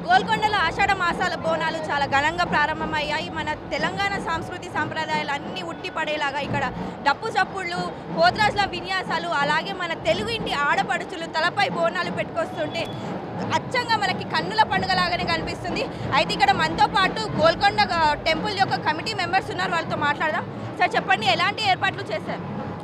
గోల్కొండలో ఆషాఢ మాసాల బోనాలు చాలా ఘనంగా ప్రారంభమయ్యాయి మన తెలంగాణ సంస్కృతి సంప్రదాయాలు అన్నీ ఉట్టి పడేలాగా ఇక్కడ డప్పు చప్పుళ్ళు పోతరాజుల విన్యాసాలు అలాగే మన తెలుగు ఇంటి ఆడపడుచులు తలపై బోనాలు పెట్టుకొస్తుంటే అచ్చంగా మనకి కన్నుల పండుగలాగానే కనిపిస్తుంది అయితే ఇక్కడ మనతో పాటు గోల్కొండ ఆ, టెంపుల్ యొక్క కమిటీ మెంబర్స్ ఉన్నారు వాళ్ళతో మాట్లాడదాం సార్ చెప్పండి ఎలాంటి ఏర్పాట్లు చేశారు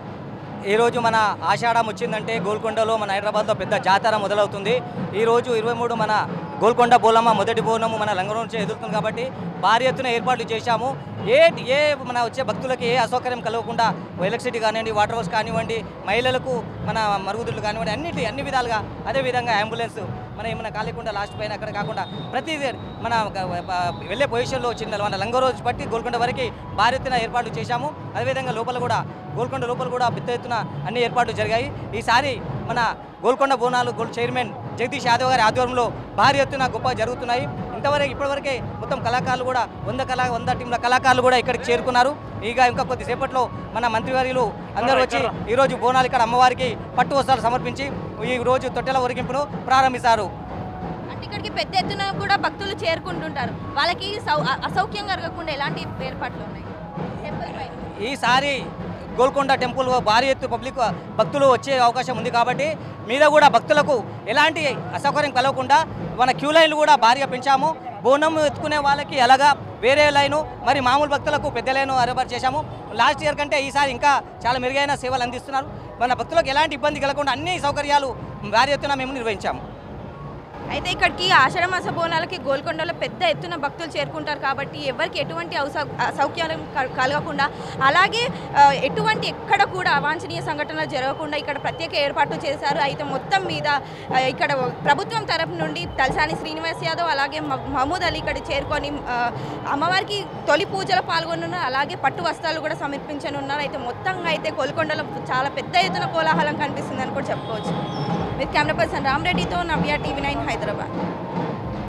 ఈరోజు మన ఆషాఢం వచ్చిందంటే గోల్కొండలో మన హైదరాబాద్లో పెద్ద జాతర మొదలవుతుంది ఈరోజు ఇరవై మూడు మన గోల్కొండ బోలమ్మ మొదటి బోనము మన లంగరం నుంచి ఎదుగుతుంది కాబట్టి భారీ ఎత్తున ఏర్పాట్లు చేశాము ఏ ఏ మన వచ్చే భక్తులకి ఏ అసౌకర్యం కలగకుండా ఎలక్ట్రిసిటీ కానివ్వండి వాటర్ వర్క్స్ కానివ్వండి మహిళలకు మన మరుగుదొడ్లు కానివ్వండి అన్నిటి అన్ని విధాలుగా అదేవిధంగా అంబులెన్స్ మన ఏమైనా కాలేకుండా లాస్ట్ పైన అక్కడ కాకుండా ప్రతి మన గ- ప- వెళ్ళే పొజిషన్లో వచ్చింది మన లంగ రోజు బట్టి గోల్కొండ వరకు భారీ ఎత్తున ఏర్పాట్లు చేశాము అదేవిధంగా లోపల కూడా గోల్కొండ లోపల కూడా పెద్ద ఎత్తున అన్ని ఏర్పాట్లు జరిగాయి ఈసారి మన గోల్కొండ బోనాలు గోల్ చైర్మన్ జగదీష్ యాదవ్ గారి ఆధ్వర్యంలో భారీ ఎత్తున గొప్ప జరుగుతున్నాయి ఇంతవరకు ఇప్పటివరకే మొత్తం కళాకారులు కూడా వంద కళా వంద టీంల కళాకారులు కూడా ఇక్కడికి చేరుకున్నారు ఇక ఇంకా కొద్దిసేపట్లో మన మంత్రివర్యులు అందరూ వచ్చి ఈరోజు బోనాలు ఇక్కడ అమ్మవారికి పట్టు వస్త్రాలు సమర్పించి ఈ రోజు తొట్టెల ఒరిగింపును ప్రారంభిస్తారు అంటే ఇక్కడికి పెద్ద ఎత్తున కూడా భక్తులు చేరుకుంటుంటారు వాళ్ళకి సౌ అ- అసౌక్యం కలగకుండా ఎలాంటి ఏర్పాట్లు ఉన్నాయి టెంపుల్ పైన ఈసారి గోల్కొండ టెంపుల్ భారీ ఎత్తు పబ్లిక్ భక్తులు వచ్చే అవకాశం ఉంది కాబట్టి మీద కూడా భక్తులకు ఎలాంటి అసౌకర్యం కలగకుండా మన క్యూ లైన్లు కూడా భారీగా పెంచాము బోనం ఎత్తుకునే వాళ్ళకి అలాగా వేరే లైను మరి మామూలు భక్తులకు పెద్ద లైను ఏర్పాటు చేశాము లాస్ట్ ఇయర్ కంటే ఈసారి ఇంకా చాలా మెరుగైన సేవలు అందిస్తున్నారు మన భక్తులకు ఎలాంటి ఇబ్బంది కలగకుండా అన్ని సౌకర్యాలు భారీ ఎత్తున మేము నిర్వహించాము అయితే ఇక్కడికి ఆషాఢమాస బోనాలకి గోల్కొండలో పెద్ద ఎత్తున భక్తులు చేరుకుంటారు కాబట్టి ఎవరికి ఎటువంటి అవసౌ అసౌక్యాలు క- కలగకుండా అలాగే ఆ, ఎటువంటి ఎక్కడ కూడా అవాంఛనీయ సంఘటనలు జరగకుండా ఇక్కడ ప్రత్యేక ఏర్పాట్లు చేశారు అయితే మొత్తం మీద ఆ, ఇక్కడ ప్రభుత్వం తరపు నుండి తలసాని శ్రీనివాస్ యాదవ్ అలాగే మ- మహమూద్ అలీ ఇక్కడ చేరుకొని ఆ, అమ్మవారికి తొలి పూజలో పాల్గొనున్నారు అలాగే పట్టు వస్త్రాలు కూడా సమర్పించనున్నారు అయితే మొత్తంగా అయితే గోల్కొండలో చాలా పెద్ద ఎత్తున కోలాహలం కనిపిస్తుంది అని కూడా చెప్పుకోవచ్చు విత్ కెమెరా పర్సన్ రామరెడ్డితో నవ్య టీవీ నైన్ హైదరాబాద్